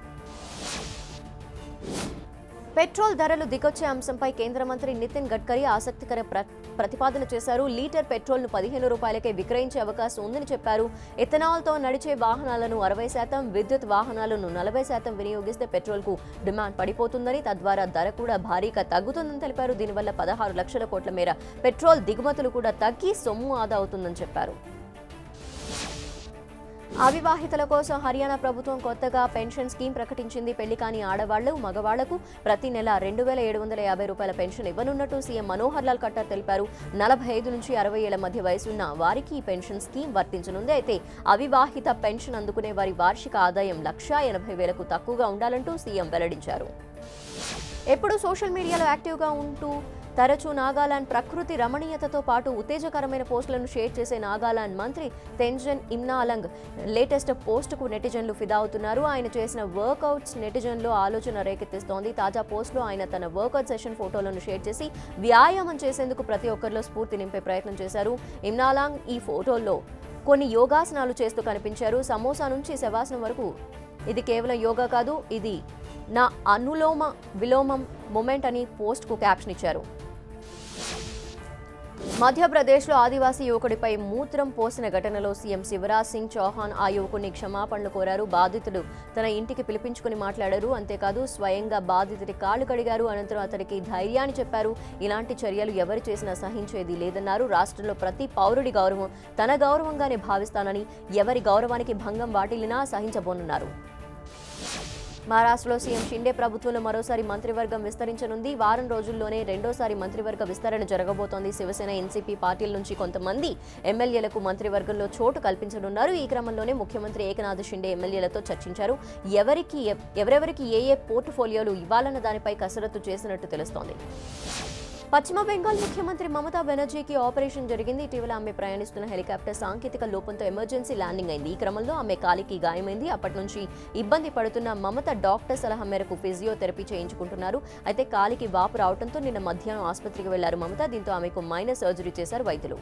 పెట్రోల్ ధరలు దిగొచ్చే అంశంపై కేంద్ర మంత్రి నితిన్ గడ్కరీ ఆసక్తికర ప్ర ప్రతిపాదన చేశారు లీటర్ పెట్రోల్ను పదిహేను రూపాయలకే విక్రయించే అవకాశం ఉందని చెప్పారు ఎథనాల్తో నడిచే వాహనాలను అరవై శాతం విద్యుత్ వాహనాలను నలభై శాతం వినియోగిస్తే పెట్రోల్కు డిమాండ్ పడిపోతుందని తద్వారా ధర కూడా భారీగా తగ్గుతుందని తెలిపారు దీనివల్ల పదహారు లక్షల కోట్ల మేర పెట్రోల్ దిగుమతులు కూడా తగ్గి సొమ్ము ఆదా అవుతుందని చెప్పారు అవివాహితుల కోసం హర్యానా ప్రభుత్వం కొత్తగా పెన్షన్ స్కీమ్ ప్రకటించింది పెళ్లి కాని ఆడవాళ్లు మగవాళ్లకు ప్రతి నెల రెండు వేల ఏడు వందల యాభై రూపాయల పెన్షన్ ఇవ్వనున్నట్టు సీఎం మనోహర్ లాల్ ఖట్టర్ తెలిపారు నలభై ఐదు నుంచి అరవై ఏళ్ల మధ్య వయసున్న వారికి ఈ పెన్షన్ స్కీమ్ వర్తించనుంది అయితే అవివాహిత పెన్షన్ అందుకునే వారి వార్షిక ఆదాయం లక్షా ఎనభై వేలకు తక్కువగా ఉండాలంటూ సీఎం వెల్లడించారు ఎప్పుడూ సోషల్ మీడియాలో యాక్టివ్గా ఉంటూ తరచూ నాగాలాండ్ ప్రకృతి రమణీయతతో పాటు ఉత్తేజకరమైన పోస్టులను షేర్ చేసే నాగాలాండ్ మంత్రి తెంజన్ ఇమ్నాలంగ్ లేటెస్ట్ పోస్టుకు నెటిజన్లు ఫిదా అవుతున్నారు ఆయన చేసిన వర్కౌట్స్ నెటిజన్లో ఆలోచన రేకెత్తిస్తోంది తాజా పోస్టులో ఆయన తన వర్కౌట్ సెషన్ ఫోటోలను షేర్ చేసి వ్యాయామం చేసేందుకు ప్రతి ఒక్కరిలో స్ఫూర్తి నింపే ప్రయత్నం చేశారు ఇమ్నాలాంగ్ ఈ ఫోటోల్లో కొన్ని యోగాసనాలు చేస్తూ కనిపించారు సమోసా నుంచి శవాసనం వరకు ఇది కేవలం యోగా కాదు ఇది నా అనులోమ విలోమం మొమెంట్ అని పోస్ట్కు క్యాప్షన్ ఇచ్చారు మధ్యప్రదేశ్లో ఆదివాసీ యువకుడిపై మూత్రం పోసిన ఘటనలో సీఎం శివరాజ్ సింగ్ చౌహాన్ ఆ యువకుడిని క్షమాపణలు కోరారు బాధితుడు తన ఇంటికి పిలిపించుకుని మాట్లాడారు అంతేకాదు స్వయంగా బాధితుడి కాళ్ళు కడిగారు అనంతరం అతనికి ధైర్యాన్ని చెప్పారు ఇలాంటి చర్యలు ఎవరు చేసినా సహించేది లేదన్నారు రాష్ట్రంలో ప్రతి పౌరుడి గౌరవం తన గౌరవంగానే భావిస్తానని ఎవరి గౌరవానికి భంగం వాటిల్లినా సహించబోనున్నారు మహారాష్ట్రలో సీఎం షిండే ప్రభుత్వంలో మరోసారి మంత్రివర్గం విస్తరించనుంది వారం రోజుల్లోనే రెండోసారి మంత్రివర్గ విస్తరణ జరగబోతోంది శివసేన ఎన్సీపీ పార్టీల నుంచి కొంతమంది ఎమ్మెల్యేలకు మంత్రివర్గంలో చోటు కల్పించనున్నారు ఈ క్రమంలోనే ముఖ్యమంత్రి ఏకనాథ్ షిండే ఎమ్మెల్యేలతో చర్చించారు ఎవరికి ఎవరెవరికి ఏ ఏ పోర్టుఫోలియోలు ఇవ్వాలన్న దానిపై కసరత్తు చేసినట్టు తెలుస్తోంది పశ్చిమ బెంగాల్ ముఖ్యమంత్రి మమతా బెనర్జీకి ఆపరేషన్ జరిగింది ఇటీవల ఆమె ప్రయాణిస్తున్న హెలికాప్టర్ సాంకేతిక లోపంతో ఎమర్జెన్సీ ల్యాండింగ్ అయింది ఈ క్రమంలో ఆమె కాలికి గాయమైంది అప్పటి నుంచి ఇబ్బంది పడుతున్న మమత డాక్టర్ సలహా మేరకు ఫిజియోథెరపీ చేయించుకుంటున్నారు అయితే కాలికి వాపు రావడంతో నిన్న మధ్యాహ్నం ఆసుపత్రికి వెళ్లారు మమత దీంతో ఆమెకు మైనర్ సర్జరీ చేశారు వైద్యులు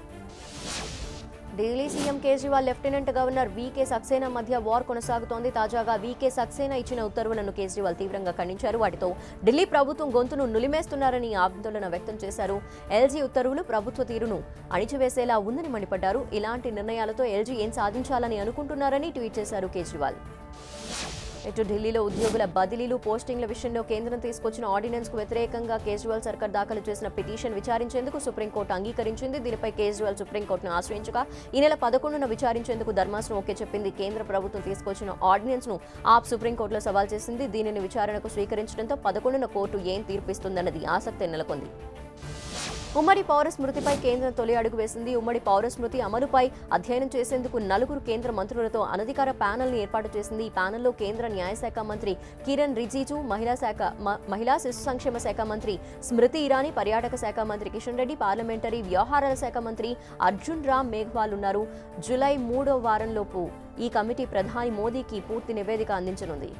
Delhi CM Kejriwal lieutenant governor VK Saxena మధ్య వార్ కొనసాగుతోంది తాజాగా వీకే సక్సేనా ఇచ్చిన ఉత్తర్వులను కేజ్రీవాల్ తీవ్రంగా ఖండించారు వాటితో ఢిల్లీ ప్రభుత్వం గొంతును నులిమేస్తున్నారని ఆందోళన వ్యక్తం చేశారు ఎల్జీ ఉత్తర్వులు ప్రభుత్వ తీరును అణిచివేసేలా ఉందని మండిపడ్డారు ఇలాంటి నిర్ణయాలతో ఎల్జీ ఏం సాధించాలని అనుకుంటున్నారని ట్వీట్ చేశారు కేజ్రీవాల్ ఇటు ఢిల్లీలో ఉద్యోగుల బదిలీలు పోస్టింగ్ల విషయంలో కేంద్రం తీసుకొచ్చిన ఆర్డినెన్స్ కు వ్యతిరేకంగా కేజ్రీవాల్ సర్కార్ దాఖలు చేసిన పిటిషన్ విచారించేందుకు సుప్రీంకోర్టు అంగీకరించింది దీనిపై కేజ్రీవాల్ సుప్రీంకోర్టును ఆశ్రయించగా ఈ నెల పదకొండున విచారించేందుకు ధర్మాసనం ఓకే చెప్పింది కేంద్ర ప్రభుత్వం తీసుకొచ్చిన ఆర్డినెన్స్ ను ఆప్ సుప్రీంకోర్టులో సవాల్ చేసింది దీనిని విచారణకు స్వీకరించడంతో పదకొండున కోర్టు ఏం తీర్పిస్తుందన్నది ఆసక్తి నెలకొంది ఉమ్మడి పౌర స్మృతిపై కేంద్రం తొలి అడుగు వేసింది ఉమ్మడి పౌర స్మృతి అమలుపై అధ్యయనం చేసేందుకు నలుగురు కేంద్ర మంత్రులతో అనధికార ప్యానెల్ని ఏర్పాటు చేసింది ఈ ప్యానెల్లో కేంద్ర న్యాయశాఖ మంత్రి కిరణ్ రిజిజు మహిళా శాఖ మ- మహిళా శిశు సంక్షేమ శాఖ మంత్రి స్మృతి ఇరానీ పర్యాటక శాఖ మంత్రి కిషన్ రెడ్డి పార్లమెంటరీ వ్యవహారాల శాఖ మంత్రి అర్జున్ రామ్ మేఘ్వాల్ ఉన్నారు జూలై మూడో వారంలోపు ఈ కమిటీ ప్రధాని మోదీకి పూర్తి నివేదిక అందించనుంది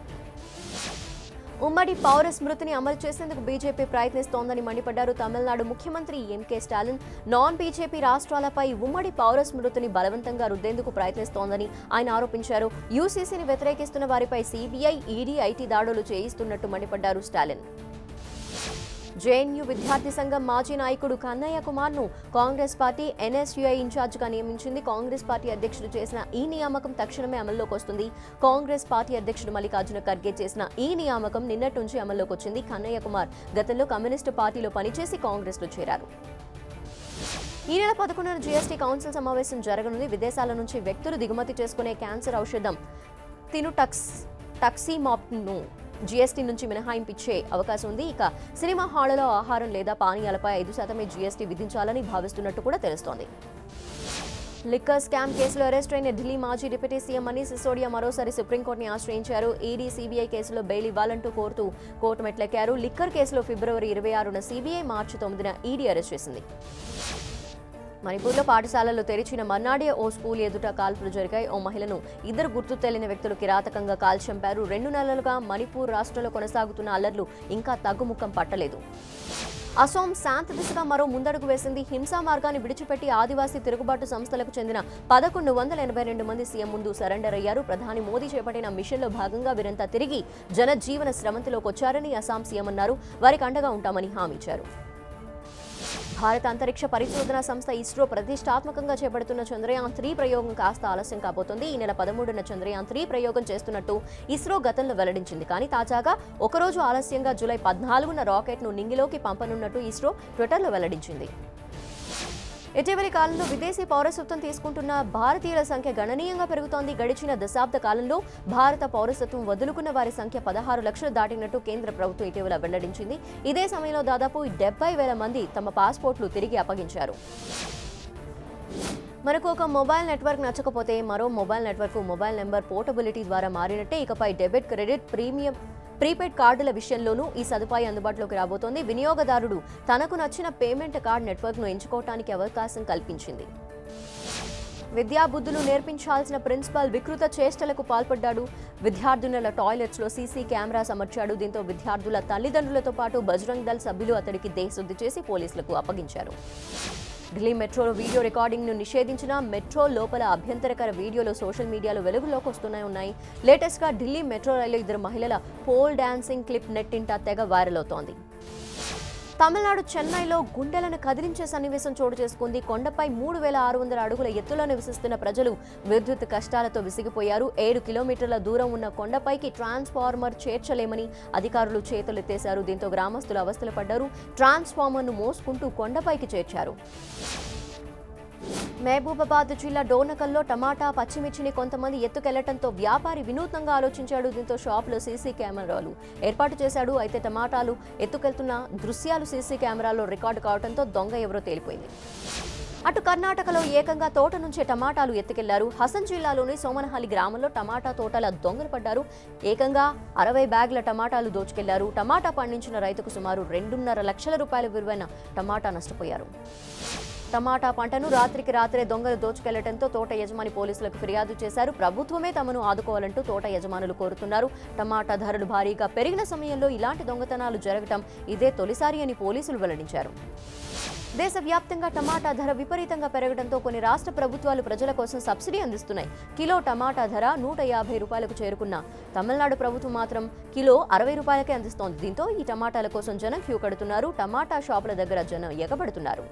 ఉమ్మడి పౌర స్మృతిని అమలు చేసేందుకు బీజేపీ ప్రయత్నిస్తోందని మండిపడ్డారు తమిళనాడు ముఖ్యమంత్రి ఎంకే స్టాలిన్ నాన్ బీజేపీ రాష్ట్రాలపై ఉమ్మడి పౌర స్మృతిని బలవంతంగా రుద్దేందుకు ప్రయత్నిస్తోందని ఆయన ఆరోపించారు యూసీసీని వ్యతిరేకిస్తున్న వారిపై సీబీఐ ఈడీ ఐటీ దాడులు చేయిస్తున్నట్టు మండిపడ్డారు స్టాలిన్ జేఎన్యూ విద్యార్థి సంఘం మాజీ నాయకుడు కన్నయ్య కుమార్ ను కాంగ్రెస్ పార్టీ ఎన్ఎస్యుఐ ఇన్ఛార్జిగా నియమించింది కాంగ్రెస్ పార్టీ అధ్యక్షుడు చేసిన ఈ నియామకం తక్షణమే అమల్లోకి వస్తుంది కాంగ్రెస్ పార్టీ అధ్యక్షుడు మల్లికార్జున ఖర్గే చేసిన ఈ నియామకం నిన్నటి నుంచి అమల్లోకి వచ్చింది కన్నయ్య కుమార్ గతంలో కమ్యూనిస్టు పార్టీలో పనిచేసి కాంగ్రెస్లో చేరారు ఈ నెల పదకొండున జీఎస్టీ కౌన్సిల్ సమావేశం జరగనుంది విదేశాల నుంచి వ్యక్తులు దిగుమతి చేసుకునే క్యాన్సర్ ఔషధం తినుటక్స్ టక్సీమాప్ను జీఎస్టీ నుంచి మినహాయింపు ఇచ్చే అవకాశం ఉంది ఇక సినిమా హాళ్లలో ఆహారం లేదా పానీయాలపై ఐదు శాతమే జీఎస్టీ విధించాలని భావిస్తున్నట్టు కూడా తెలుస్తోంది లిక్కర్ స్కామ్ కేసులో అరెస్ట్ అయిన ఢిల్లీ మాజీ డిప్యూటీ సీఎం మనీష్ సిసోడియా మరోసారి సుప్రీంకోర్టుని ఆశ్రయించారు ఈడీ సీబీఐ కేసులో బెయిల్ ఇవ్వాలంటూ కోరుతూ కోర్టు మెట్లెక్కారు లిక్కర్ కేసులో ఫిబ్రవరి ఇరవై ఆరున సీబీఐ మార్చి తొమ్మిదిన ఈడీ అరెస్ట్ చేసింది మణిపూర్లో పాఠశాలలు తెరిచిన మర్నాడే ఓ స్కూల్ ఎదుట కాల్పులు జరిగాయి ఓ మహిళను ఇద్దరు గుర్తు తెలియని వ్యక్తులు కిరాతకంగా కాల్చి చంపారు రెండు నెలలుగా మణిపూర్ రాష్ట్రంలో కొనసాగుతున్న అల్లర్లు ఇంకా తగ్గుముఖం పట్టలేదు అసోం శాంతి దిశగా మరో ముందడుగు వేసింది హింసా మార్గాన్ని విడిచిపెట్టి ఆదివాసీ తిరుగుబాటు సంస్థలకు చెందిన పదకొండు వందల ఎనభై రెండు మంది సీఎం ముందు సరెండర్ అయ్యారు ప్రధాని మోదీ చేపట్టిన మిషన్లో భాగంగా వీరంతా తిరిగి జనజీవన స్రవంతిలోకి వచ్చారని అస్సాం సీఎం అన్నారు వారికి అండగా ఉంటామని హామీ ఇచ్చారు భారత అంతరిక్ష పరిశోధన సంస్థ ఇస్రో ప్రతిష్టాత్మకంగా చేపడుతున్న చంద్రయాన్ త్రీ ప్రయోగం కాస్త ఆలస్యం కాబోతోంది ఈ నెల పదమూడున చంద్రయాన్ త్రీ ప్రయోగం చేస్తున్నట్టు ఇస్రో గతంలో వెల్లడించింది కానీ తాజాగా ఒకరోజు ఆలస్యంగా జూలై పద్నాలుగున రాకెట్ను నింగిలోకి పంపనున్నట్టు ఇస్రో ట్విట్టర్లో వెల్లడించింది ఇటీవలి కాలంలో విదేశీ పౌరసత్వం తీసుకుంటున్న భారతీయుల సంఖ్య గణనీయంగా పెరుగుతోంది గడిచిన దశాబ్ద కాలంలో భారత పౌరసత్వం వదులుకున్న వారి సంఖ్య పదహారు లక్షలు దాటినట్టు కేంద్ర ప్రభుత్వం ఇటీవల వెల్లడించింది ఇదే సమయంలో దాదాపు డెబ్బై వేల మంది తమ పాస్పోర్ట్లు తిరిగి అప్పగించారు మనకు ఒక మొబైల్ నెట్వర్క్ నచ్చకపోతే మరో mobile network mobile number portability ద్వారా మారినట్టే ఇకపై డెబిట్ క్రెడిట్ ప్రీమియం ప్రీపెయిడ్ కార్డుల విషయంలోనూ ఈ సదుపాయం అందుబాటులోకి రాబోతోంది వినియోగదారుడు తనకు నచ్చిన పేమెంట్ కార్డ్ నెట్వర్క్ను ఎంచుకోవడానికి అవకాశం కల్పించింది విద్యాబుద్ధులు నేర్పించాల్సిన ప్రిన్సిపాల్ వికృత చేష్టలకు పాల్పడ్డాడు విద్యార్థినుల టాయిలెట్స్లో సీసీ కెమెరాస్ అమర్చాడు దీంతో విద్యార్థుల తల్లిదండ్రులతో పాటు బజరంగ్ దళ్ సభ్యులు అతడికి దేశశుద్ధి చేసి పోలీసులకు అప్పగించారు ఢిల్లీ మెట్రోలో వీడియో రికార్డింగ్ను నిషేధించిన మెట్రో లోపల అభ్యంతరకర వీడియోలు సోషల్ మీడియాలో వెలుగులోకి వస్తూనే ఉన్నాయి లేటెస్ట్గా ఢిల్లీ మెట్రో రైల్లో ఇద్దరు మహిళల పోల్ డాన్సింగ్ క్లిప్ నెట్టింట తెగ వైరల్ అవుతోంది తమిళనాడు చెన్నైలో గుండెలను కదిలించే సన్నివేశం చోటు చేసుకుంది కొండపై మూడు వేల ఆరు వందల అడుగుల ఎత్తులో నివసిస్తున్న ప్రజలు విద్యుత్ కష్టాలతో విసిగిపోయారు ఏడు కిలోమీటర్ల దూరం ఉన్న కొండపైకి ట్రాన్స్ఫార్మర్ చేర్చలేమని అధికారులు చేతులెత్తేశారు దీంతో గ్రామస్తులు అవస్థలు పడ్డారు ట్రాన్స్ఫార్మర్ను మోసుకుంటూ కొండపైకి చేర్చారు మహబూబాబాద్ జిల్లా డోనకల్లో టమాటా పచ్చిమిర్చిని కొంతమంది ఎత్తుకెళ్లటంతో వ్యాపారి వినూత్నంగా ఆలోచించాడు దీంతో షాపులో సీసీ కెమెరాలు ఏర్పాటు చేశాడు అయితే టమాటాలు ఎత్తుకెళ్తున్న దృశ్యాలు సీసీ కెమెరాలో రికార్డు కావడంతో దొంగ ఎవరో తేలిపోయింది అటు కర్ణాటకలో ఏకంగా తోట నుంచి టమాటాలు ఎత్తుకెళ్లారు హసన్ జిల్లాలోని సోమనహల్లి గ్రామంలో టమాటా తోటల దొంగలు పడ్డారు ఏకంగా అరవై బ్యాగుల టమాటాలు దోచుకెళ్లారు టమాటా పండించిన రైతుకు సుమారు రెండున్నర లక్షల రూపాయల విలువైన టమాటా నష్టపోయారు టమాటా పంటను రాత్రికి రాత్రే దొంగలు దోచుకెళ్లడంతో తోట యజమాని పోలీసులకు ఫిర్యాదు చేశారు ప్రభుత్వమే తమను ఆదుకోవాలంటూ తోట యజమానులు కోరుతున్నారు టమాటా ధరలు భారీగా పెరిగిన సమయంలో ఇలాంటి దొంగతనాలు జరగటం ఇదే తొలిసారి అని పోలీసులు వెల్లడించారు దేశవ్యాప్తంగా టమాటా ధర విపరీతంగా పెరగడంతో కొన్ని రాష్ట్ర ప్రభుత్వాలు ప్రజల కోసం సబ్సిడీ అందిస్తున్నాయి కిలో టమాటా ధర నూట యాభై రూపాయలకు చేరుకున్న తమిళనాడు ప్రభుత్వం మాత్రం కిలో అరవై రూపాయలకే అందిస్తోంది దీంతో ఈ టమాటాల కోసం జనం క్యూ కడుతున్నారు టమాటా షాపుల దగ్గర జనం ఎగబడుతున్నారు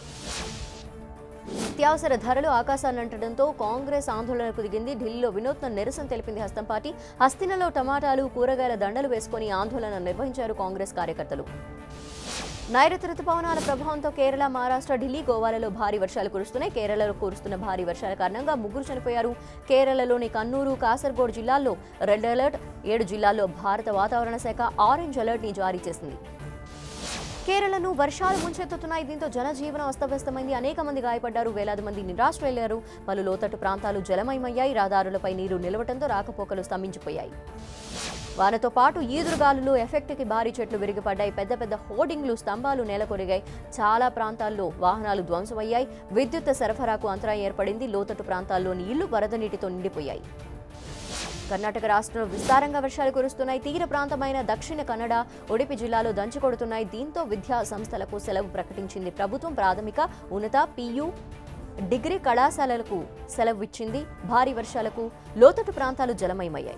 నిత్యావసర ధరలు ఆకాశాన్నంటడంతో కాంగ్రెస్ ఆందోళనకు దిగింది ఢిల్లీలో వినూత్న నిరసన తెలిపింది హస్తం పార్టీ హస్తినలో టమాటాలు కూరగాయల దండలు వేసుకుని ఆందోళన నిర్వహించారు కాంగ్రెస్ కార్యకర్తలు నైరుతి రుతుపవనాల ప్రభావంతో కేరళ మహారాష్ట్ర ఢిల్లీ గోవాలలో భారీ వర్షాలు కురుస్తున్నాయి కేరళలో కురుస్తున్న భారీ వర్షాల కారణంగా ముగ్గురు చనిపోయారు కేరళలోని కన్నూరు కాసర్గోడ్ జిల్లాల్లో రెడ్ అలర్ట్ ఏడు జిల్లాల్లో భారత వాతావరణ శాఖ ఆరెంజ్ అలర్ట్ ని జారీ చేసింది కేరళను వర్షాలు ముంచెత్తుతున్నాయి దీంతో జనజీవనం అస్తవ్యస్తమైంది అనేక మంది గాయపడ్డారు వేలాది మంది నిరాశ్రయులయ్యారు పలు లోతట్టు ప్రాంతాలు జలమయమయ్యాయి రహదారులపై నీరు నిలవటంతో రాకపోకలు స్తంభించిపోయాయి వానతో పాటు ఈదురుగాలులు ఎఫెక్ట్కి భారీ చెట్లు విరిగిపడ్డాయి పెద్ద పెద్ద హోర్డింగ్లు స్తంభాలు నేలకొరిగాయి చాలా ప్రాంతాల్లో వాహనాలు ధ్వంసమయ్యాయి విద్యుత్ సరఫరాకు అంతరాయం ఏర్పడింది లోతట్టు ప్రాంతాల్లోని ఇళ్లు వరద నీటితో నిండిపోయాయి కర్ణాటక రాష్ట్రంలో విస్తారంగా వర్షాలు కురుస్తున్నాయి తీర ప్రాంతమైన దక్షిణ కన్నడ ఉడిపి జిల్లాలో దంచి కొడుతున్నాయి దీంతో విద్యా సంస్థలకు సెలవు ప్రకటించింది ప్రభుత్వం ప్రాథమిక ఉన్నత పియు డిగ్రీ కళాశాలలకు సెలవు ఇచ్చింది భారీ వర్షాలకు లోతట్టు ప్రాంతాలు జలమయమయ్యాయి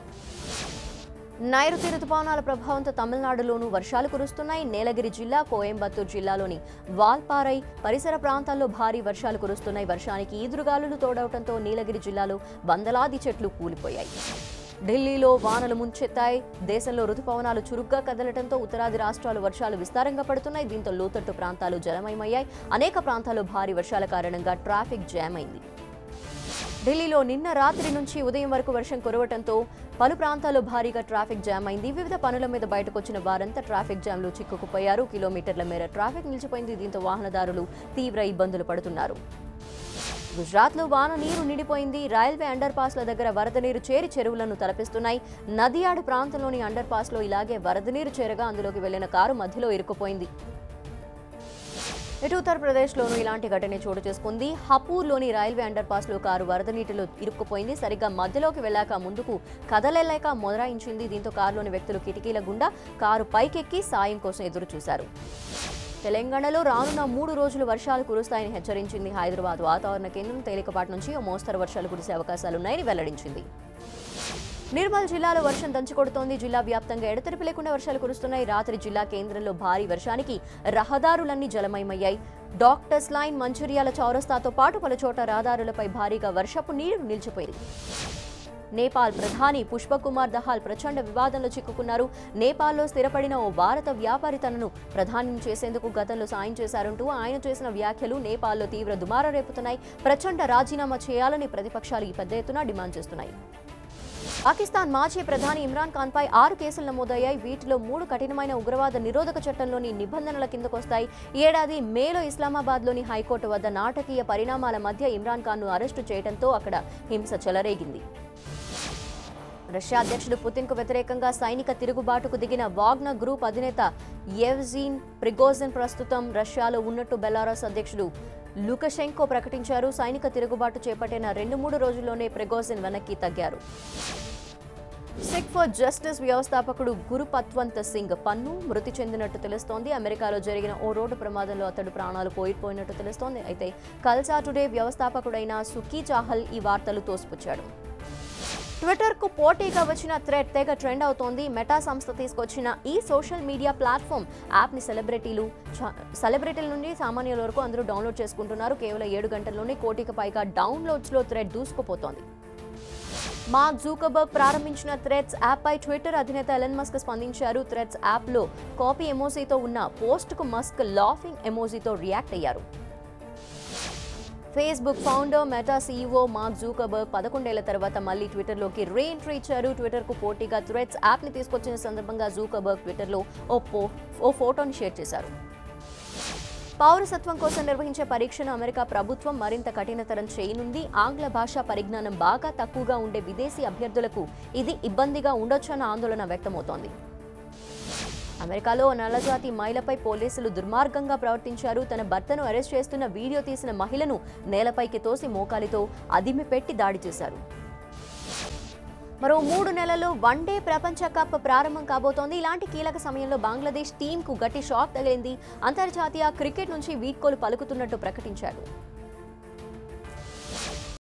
నైరుతి రుతుపవనాల ప్రభావంతో తమిళనాడులోనూ వర్షాలు కురుస్తున్నాయి నీలగిరి జిల్లా కోయంబత్తూర్ జిల్లాలోని వాల్పారై పరిసర ప్రాంతాల్లో భారీ వర్షాలు కురుస్తున్నాయి వర్షానికి ఈదురుగాలులు తోడవడంతో నీలగిరి జిల్లాలో వందలాది చెట్లు కూలిపోయాయి ఢిల్లీలో వానలు ముంచెత్తాయి దేశంలో రుతుపవనాలు చురుగ్గా కదలడంతో ఉత్తరాది రాష్ట్రాలు వర్షాలు విస్తారంగా పడుతున్నాయి దీంతో లోతట్టు ప్రాంతాలు జలమయమయ్యాయి అనేక ప్రాంతాల్లో భారీ వర్షాల కారణంగా ట్రాఫిక్ జామ్ అయింది ఢిల్లీలో నిన్న రాత్రి నుంచి ఉదయం వరకు వర్షం కురవటంతో పలు ప్రాంతాల్లో భారీగా ట్రాఫిక్ జామ్ అయింది వివిధ పనుల మీద బయటకొచ్చిన వారంతా ట్రాఫిక్ జామ్లో చిక్కుకుపోయారు కిలోమీటర్ల మేర ట్రాఫిక్ నిలిచిపోయింది దీంతో వాహనదారులు తీవ్ర ఇబ్బందులు పడుతున్నారు గుజరాత్లో వాన నీరు నిండిపోయింది రైల్వే అండర్ పాస్ల దగ్గర వరద నీరు చేరి చెరువులను తలపిస్తున్నాయి నదియాడు ప్రాంతంలోని అండర్ పాస్లో ఇలాగే వరద నీరు చేరగా అందులోకి వెళ్లిన కారు మధ్యలో ఇరుక్కుపోయింది ఇటు ఉత్తరప్రదేశ్లోనూ ఇలాంటి ఘటన చోటు చేసుకుంది హపూర్లోని రైల్వే అండర్ పాస్లో కారు వరద నీటిలో ఇరుక్కుపోయింది సరిగ్గా మధ్యలోకి వెళ్ళాక ముందుకు కదలలేక మొదరాయించింది దీంతో కారులోని వ్యక్తులు కిటికీల గుండా కారు పైకెక్కి సాయం కోసం ఎదురు చూశారు తెలంగాణలో రానున్న మూడు రోజులు వర్షాలు కురుస్తాయని హెచ్చరించింది హైదరాబాద్ వాతావరణ కేంద్రం తేలికపాటి నుంచి ఓ మోస్తరు వర్షాలు కురిసే అవకాశాలున్నాయని వెల్లడించింది నిర్మల్ జిల్లాలో వర్షం దంచుకొడుతోంది జిల్లా వ్యాప్తంగా ఎడతెరిపి లేకుండా వర్షాలు కురుస్తున్నాయి రాత్రి జిల్లా కేంద్రంలో భారీ వర్షానికి రహదారులన్నీ జలమయమయ్యాయి డాక్టర్స్ లైన్ మంచిర్యాల చౌరస్తాతో పాటు పలు చోట రహదారులపై భారీగా వర్షపు నీరు నిలిచిపోయింది నేపాల్ ప్రధాని పుష్పకుమార్ దహాల్ ప్రచండ వివాదంలో చిక్కుకున్నారు నేపాల్లో స్థిరపడిన ఓ భారత వ్యాపారి తనను ప్రధాని చేసేందుకు గతంలో సాయం చేశారంటూ ఆయన చేసిన వ్యాఖ్యలు నేపాల్లో తీవ్ర దుమారం రేపుతున్నాయి ప్రచండ రాజీనామా చేయాలని ప్రతిపక్షాలు ఈ పెద్ద ఎత్తున డిమాండ్ చేస్తున్నాయి పాకిస్తాన్ మాజీ ప్రధాని ఇమ్రాన్ ఖాన్ పై ఆరు కేసులు నమోదయ్యాయి వీటిలో మూడు కఠినమైన ఉగ్రవాద నిరోధక చట్టంలోని నిబంధనల కిందకొస్తాయి ఈ ఏడాది మేలో ఇస్లామాబాద్లోని హైకోర్టు వద్ద నాటకీయ పరిణామాల మధ్య ఇమ్రాన్ ఖాన్ను అరెస్టు చేయడంతో అక్కడ హింస చెలరేగింది రష్యా అధ్యక్షుడు పుతిన్కు వ్యతిరేకంగా సైనిక తిరుగుబాటుకు దిగిన వాగ్నర్ గ్రూప్ అధినేత యెవ్జీన్ ప్రిగోజిన్ ప్రస్తుతం రష్యాలో ఉన్నట్టు బెలారస్ అధ్యక్షుడు లుకషెంకో ప్రకటించారు సైనిక తిరుగుబాటు చేపట్టిన రెండు మూడు రోజుల్లోనే ప్రిగోజిన్ వెనక్కి తగ్గారు సిక్ ఫర్ జస్టిస్ వ్యవస్థాపకుడు గురుపత్వంత్ సింగ్ పన్ను మృతి చెందినట్టు తెలుస్తోంది అమెరికాలో జరిగిన ఓ రోడ్డు ప్రమాదంలో అతడు ప్రాణాలు కోల్పోయినట్టు తెలుస్తోంది అయితే కల్సా టుడే వ్యవస్థాపకుడైన సుకీ చాహల్ ఈ వార్తలు తోసిపుచ్చాడు ట్విట్టర్కు పోటీగా వచ్చిన థ్రెడ్ తెగ ట్రెండ్ అవుతోంది మెటా సంస్థ తీసుకొచ్చిన ఈ సోషల్ మీడియా ప్లాట్ఫామ్ యాప్ని సెలబ్రిటీలు చ- సెలబ్రిటీల నుండి సామాన్యుల వరకు అందరూ డౌన్లోడ్ చేసుకుంటున్నారు కేవలం ఏడు గంటల్లోనే కోటికి పైగా డౌన్లోడ్స్లో థ్రెడ్ దూసుకుపోతోంది మార్క్ జూకర్బర్గ్ ప్రారంభించిన థ్రెడ్స్ యాప్పై ట్విట్టర్ అధినేత ఎలన్ మస్క్ స్పందించారు థ్రెడ్స్ యాప్లో కాపీ ఎమోజీతో ఉన్న పోస్ట్కు మస్క్ లాఫింగ్ ఎమోజీతో రియాక్ట్ అయ్యారు Facebook founder Meta CEO Mark Zuckerberg పదకొండేళ్ల తర్వాత మళ్ళీ ట్విట్టర్లోకి రీ ఎంట్రీ ఇచ్చారు ట్విట్టర్కు పోటీగా థ్రెడ్స్ యాప్ని తీసుకొచ్చిన సందర్భంగా జూకర్బర్గ్ ట్విట్టర్లో ఓ పో ఓ ఫోటోని షేర్ చేశారు పౌరసత్వం కోసం నిర్వహించే పరీక్షను అమెరికా ప్రభుత్వం మరింత కఠినతరం చేయనుంది ఆంగ్ల భాషా పరిజ్ఞానం బాగా తక్కువగా ఉండే విదేశీ అభ్యర్థులకు ఇది ఇబ్బందిగా ఉండొచ్చన్న ఆందోళన వ్యక్తమవుతోంది అమెరికాలో ఓ నల్లజాతి మహిళపై పోలీసులు దుర్మార్గంగా ప్రవర్తించారు తన భర్తను అరెస్ట్ చేస్తున్న వీడియో తీసిన మహిళను నేలపైకి తోసి మోకాలితో అదిమి పెట్టి దాడి చేశారు మరో మూడు నెలల్లో వన్డే ప్రపంచ కప్ ప్రారంభం కాబోతోంది ఇలాంటి కీలక సమయంలో బంగ్లాదేశ్ టీంకు గట్టి షాక్ తగిలింది అంతర్జాతీయ క్రికెట్ నుంచి వీడ్కోలు పలుకుతున్నట్టు ప్రకటించారు